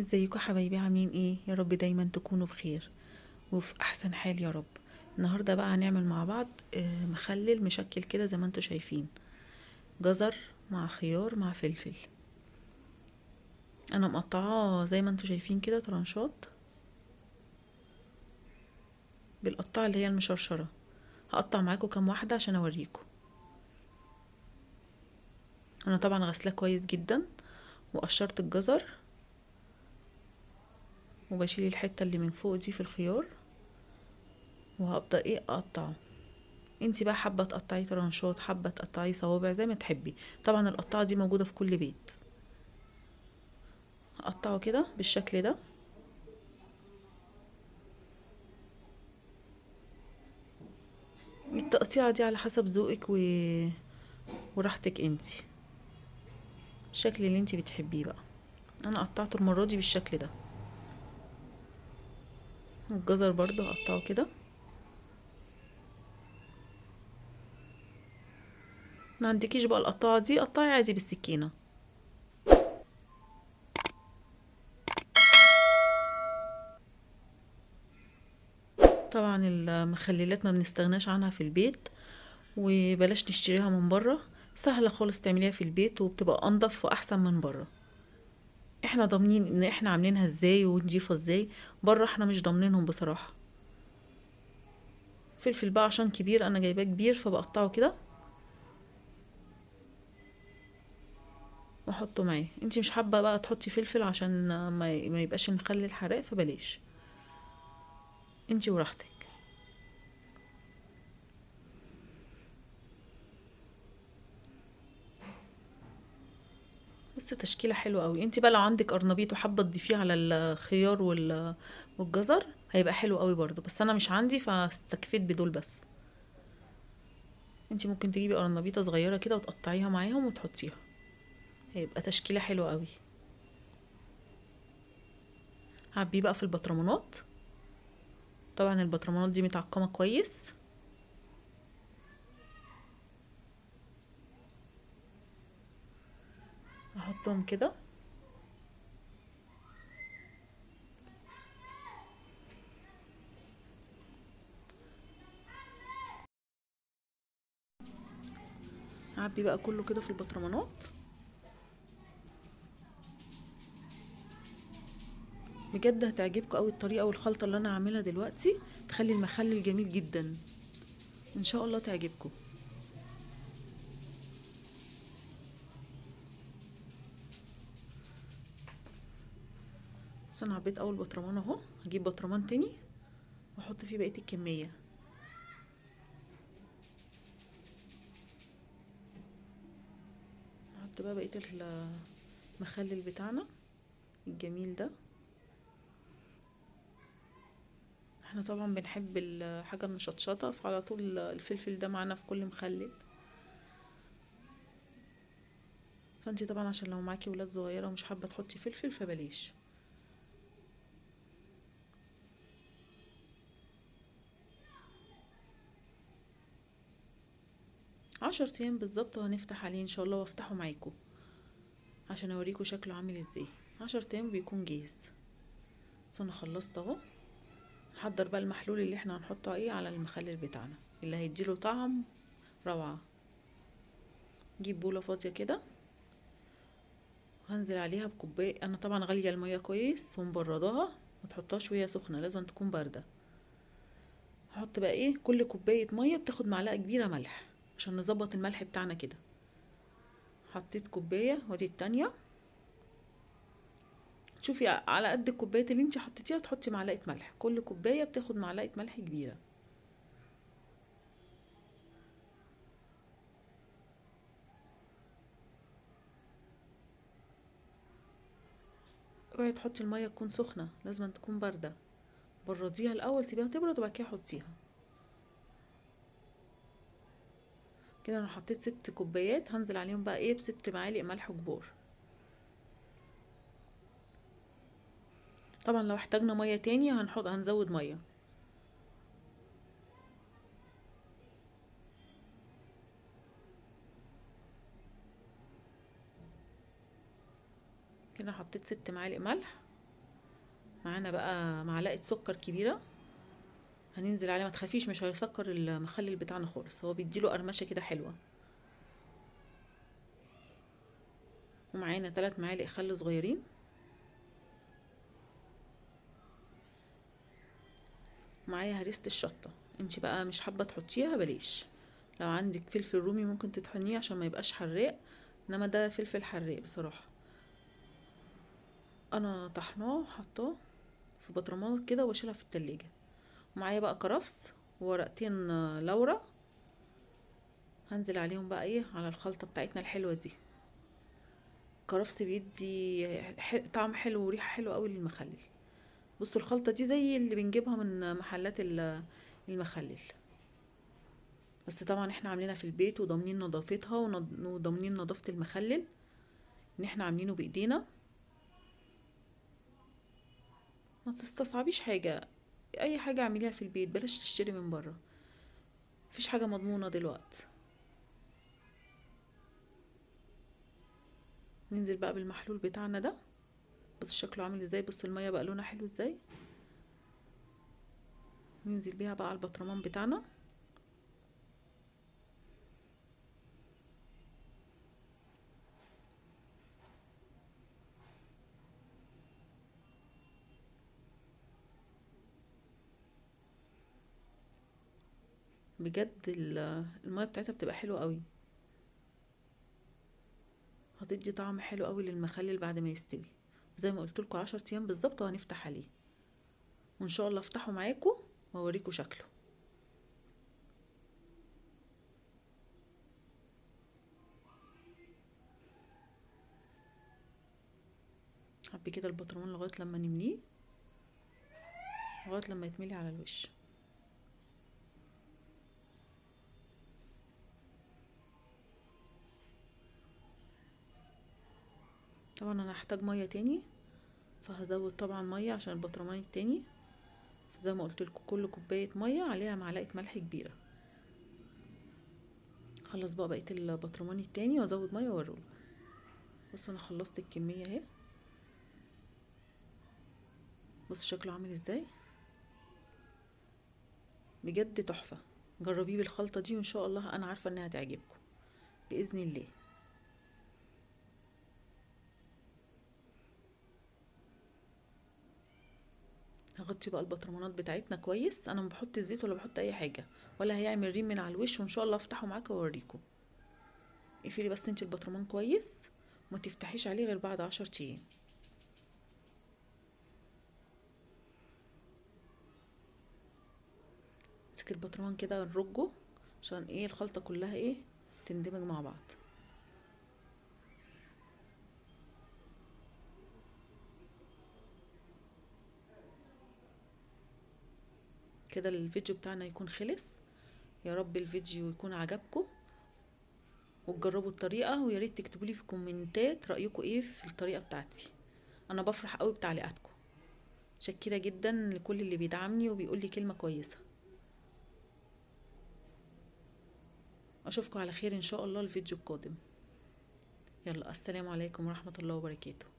ازيكم حبايبي عاملين ايه يا رب دايما تكونوا بخير وفي احسن حال يا رب النهارده بقى هنعمل مع بعض آه، مخلل مشكل كده زي ما انتوا شايفين جزر مع خيار مع فلفل انا مقطعاه زي ما انتوا شايفين كده طرنشات بالقطاعه اللي هي المشرشره هقطع معاكم كام واحده عشان اوريكم انا طبعا غسلاه كويس جدا وقشرت الجزر وبشيل الحته اللي من فوق دي في الخيار وهبدا ايه اقطعه انتي بقى حابه تقطعيه طرنشات حابه تقطعيه صوابع زي ما تحبي طبعا القطعه دي موجوده في كل بيت هقطعه كده بالشكل ده التقطيعه دي على حسب ذوقك و... وراحتك انتي الشكل اللي انتي بتحبيه بقى انا قطعته المره دي بالشكل ده الجزر برضو هقطعه كده ما عندكيش بقى القطاعه دي قطعي عادي بالسكينه طبعا المخللات ما بنستغناش عنها في البيت وبلاش نشتريها من بره سهله خالص تعمليها في البيت وبتبقى انضف واحسن من بره احنا ضامنين ان احنا عاملينها ازاي ونضيفه ازاي بره احنا مش ضامنينهم بصراحه فلفل بقى عشان كبير انا جايباه كبير فبقطعه كده واحطه معاه انتي مش حابه بقى تحطي فلفل عشان ما ما يبقاش المخلل حراق فبلاش انتي وراحتك بس تشكيلة حلوة قوي انتي بقى لو عندك قرنبيط وحابة تضيفيه على الخيار وال- والجزر هيبقى حلو قوي برضو بس انا مش عندي فاستكفيت بدول بس انتي ممكن تجيبي قرنبيطة صغيرة كده وتقطعيها معاهم وتحطيها هيبقى تشكيلة حلوة قوي عبيه بقى في البطرمانات طبعا البطرمانات دي متعقمة كويس احطهم كده اعبي بقى كله كده في البطرمانات بجد هتعجبكم قوي الطريقه والخلطه اللي انا هعملها دلوقتي تخلي المخلل جميل جدا ان شاء الله تعجبكم بس انا عبيت اول بطرمان اهو هجيب بطرمان تاني واحط فيه بقيه الكميه نحط بقى بقيه المخلل بتاعنا الجميل ده احنا طبعا بنحب الحاجه المشطشطه فعلى طول الفلفل ده معانا في كل مخلل فانتي طبعا عشان لو معاكي ولاد صغيره ومش حابه تحطي فلفل فبلاش عشر ايام بالظبط وهنفتح عليه ان شاء الله وافتحه معاكم عشان اوريكم شكله عامل ازاي عشر ايام بيكون جاهز بس انا خلصت اهو نحضر بقى المحلول اللي احنا هنحطه ايه على المخلل بتاعنا اللي هيديله طعم روعة نجيب بولة فاضية كده هنزل عليها بكوباية انا طبعا غالية المية كويس ومبرداها ما تحطهاش وهي سخنة لازم تكون باردة هحط بقى ايه كل كوباية مية بتاخد معلقة كبيرة ملح عشان نظبط الملح بتاعنا كده حطيت كوباية ودي التانية شوفي على قد الكوباية اللي انت حطيتيها تحطي معلقة ملح كل كوباية بتاخد معلقة ملح كبيرة اوعي تحطي المية تكون سخنة لازم تكون باردة برديها الاول سيبيها تبرد وبعد كده حطيها كده انا حطيت ست كوبايات هنزل عليهم بقى ايه بست معالق ملح كبار طبعا لو احتاجنا ميه تاني هنحط هنزود ميه كده حطيت ست معالق ملح معانا بقى معلقه سكر كبيره هننزل عليه ما تخافيش مش هيسكر المخلل بتاعنا خالص هو بيديله قرمشه كده حلوه ومعانا ثلاث معالق خل صغيرين معايا هريسة الشطة انت بقى مش حابة تحطيها بلاش لو عندك فلفل رومي ممكن تطحنيه عشان ما يبقاش حراق انما ده فلفل حراق بصراحة انا طحناه حطاه في بطرمانات كده وبشيلها في التلاجة ومعايا بقى كرفس وورقتين لورا هنزل عليهم بقى ايه على الخلطة بتاعتنا الحلوة دي كرفس بيدي طعم حلو وريحة حلوة قوي للمخلل بصوا الخلطة دي زي اللي بنجيبها من محلات المخلل بس طبعا احنا عاملينها في البيت وضامنين نظافتها وضامنين نظافة المخلل ان احنا عاملينه بايدينا ما تستصعبيش حاجة اي حاجة اعمليها في البيت بلاش تشتري من بره مفيش حاجة مضمونة دلوقتي ننزل بقى بالمحلول بتاعنا ده بص شكله عامل ازاي بص المية بقى لونها حلو ازاي ننزل بيها بقى على البطرمان بتاعنا بجد المية بتاعتها بتبقى حلوة قوي هتدي طعم حلو قوي للمخلل بعد ما يستوي زي ما قلت لكم عشر ايام بالظبط وهنفتح عليه وان شاء الله افتحه معاكم واوريكم شكله حبي كده البطرمان لغايه لما نمليه لغايه لما يتملي على الوش طبعا انا هحتاج ميه تاني فهزود طبعا ميه عشان البطرمان التاني زي ما قلت لكم كل كوبايه ميه عليها معلقه ملح كبيره خلص بقى بقيه البطرمان التاني وازود ميه واوريكم بصوا انا خلصت الكميه اهي بص شكله عامل ازاي بجد تحفه جربيه بالخلطه دي وان شاء الله انا عارفه انها هتعجبكم باذن الله هغطي بقى البطرمانات بتاعتنا كويس انا ما بحط الزيت ولا بحط اي حاجه ولا هيعمل ريم من على الوش وان شاء الله افتحه معاكم واوريكم اقفلي بس انت البطرمان كويس وما تفتحيش عليه غير بعد عشر ايام امسك البطرمان كده نرجه عشان ايه الخلطه كلها ايه تندمج مع بعض كده الفيديو بتاعنا يكون خلص يا رب الفيديو يكون عجبكم وتجربوا الطريقه ويا ريت تكتبوا لي في الكومنتات رايكم ايه في الطريقه بتاعتي انا بفرح قوي بتعليقاتكم شكرا جدا لكل اللي بيدعمني وبيقول لي كلمه كويسه اشوفكم على خير ان شاء الله الفيديو القادم يلا السلام عليكم ورحمه الله وبركاته